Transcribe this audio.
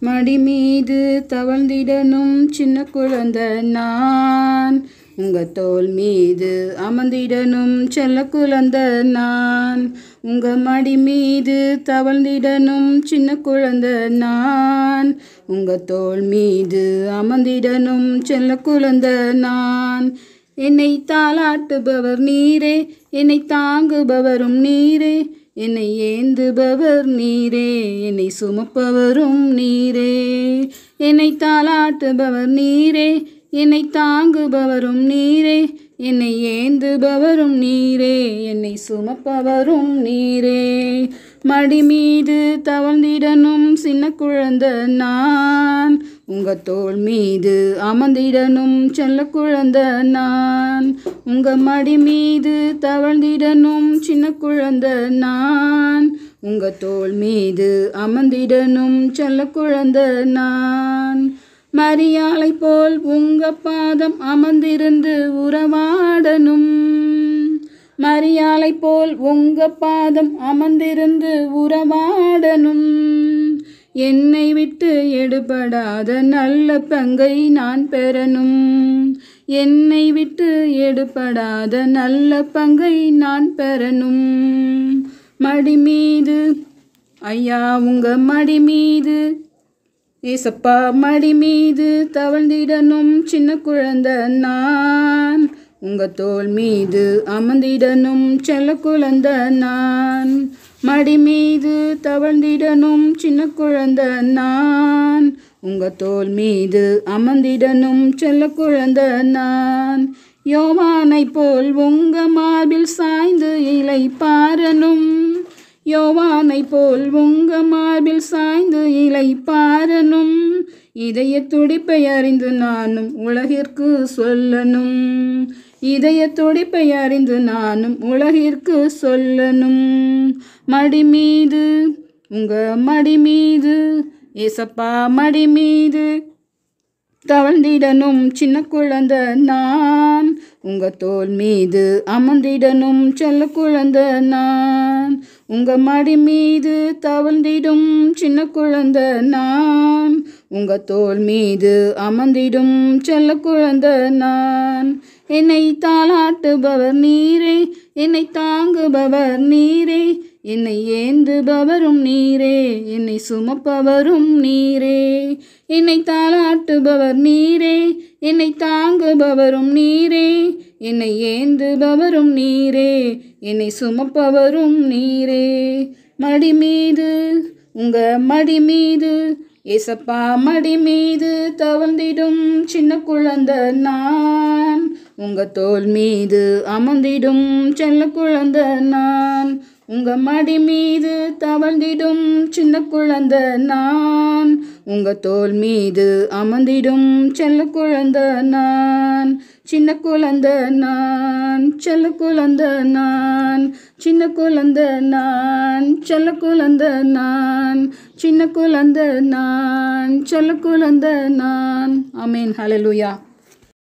மடி மீது தவழ்ந்திடனும் சின்ன குழந்தை நான் உங்க தோல் மீது அமர்ந்திடனும் செல்ல குழந்தை நான் உங்க மடி மீது தவழ்ந்திடனும் சின்ன குழந்தை நான் உங்க தோல் மீது அமர்ந்திடனும் செல்ல குழந்தை நான் என்னை தாளாட்டுபவர் நீரே என்னை தாங்குபவரும் நீரே என்னை ஏந்துபவர் நீரே என்னை சுமப்பவரும் நீரே என்னை தாளாட்டுபவர் நீரே என்னை தாங்குபவரும் நீரே என்னை ஏந்துபவரும் நீரே என்னை சுமப்பவரும் நீரே மடி மீது தவழ்ந்திடனும் சின்ன குழந்தை நான் உங்க தோள் மீது அமர்ந்திடனும் செல்ல குழந்தை நான் உங்க மடி மீது தவழ்ந்திடனும் சின்ன குழந்தை நான் உங்க தோள் மீது அமர்ந்திடனும் செல்ல குழந்தை நான் மரியாளை போல் உங்க பாதம் அமர்ந்திருந்து உறவாடனும் மரியாளை போல் உங்க பாதம் அமர்ந்திருந்து உறவாடனும் என்னை விட்டு எடுபடாத நல்ல பங்கை நான் பெறனும் என்னை விட்டு எடுபடாத நல்ல பங்கை நான் பெறனும் மடி மீது ஐயா உங்க மடி மீது ஏசப்பா மடி மீது தவழ்ந்திடனும் சின்ன குழந்தை நான் உங்க தோள் மீது அமர்ந்திடனும் செல்ல குழந்தை நான் மடி மீது தவழ்ந்திடனும் சின்ன குழந்தை நான் உங்க தோள் மீது அமர்ந்திடனும் செல்ல குழந்தை நான் யோவானை போல் உங்க மார்பில் சாய்ந்து இலை பாரனும் யோவானை போல் உங்க மார்பில் சாய்ந்து இலை பாரனும் இதய துடிப்பை அறிந்து நானும் உலகிற்கு சொல்லனும் இதய துடிப்பை அறிந்து நானும் உலகிற்கு சொல்லனும் மடி மீது உங்க மடி மீது ஏசப்பா மடி மீது தவழ்ந்திடனும் சின்ன குழந்தை நான் உங்க தோல் மீது அமர்ந்திடனும் செல்ல குழந்தை நான் உங்க மடி மீது தவழ்ந்திடும் சின்ன குழந்தை நான் உங்க தோல் மீது அமர்ந்திடும் செல்ல குழந்தை நான் என்னை தாளாட்டுபவர் நீரே என்னை தாங்குபவர் நீரே என்னை ஏந்துபவரும் நீரே என்னை சுமப்பவரும் நீரே என்னை தாளாட்டுபவர் நீரே என்னை தாங்குபவரும் நீரே என்னை ஏந்துபவரும் நீரே என்னை சுமப்பவரும் நீரே மடி மீது உங்க மடி மீது ஏசப்பா மடி மீது தவழ்ந்திடும் சின்ன குழந்தை நான் உங்க தோல் மீது அமர்ந்திடும் செல்ல குழந்தை நான் உங்க மடி மீது தவழ்ந்திடும் சின்ன குழந்தை நான் உங்க தோல் மீது அமர்ந்திடும் செல்ல குழந்தை நான் சின்ன குழந்தை நான் செல்ல குழந்தை நான் சின்ன குழந்தை நான் செல்ல குழந்தை நான் சின்ன குழந்தை நான் செல்ல குழந்தை நான் அமேன் ஹalleluya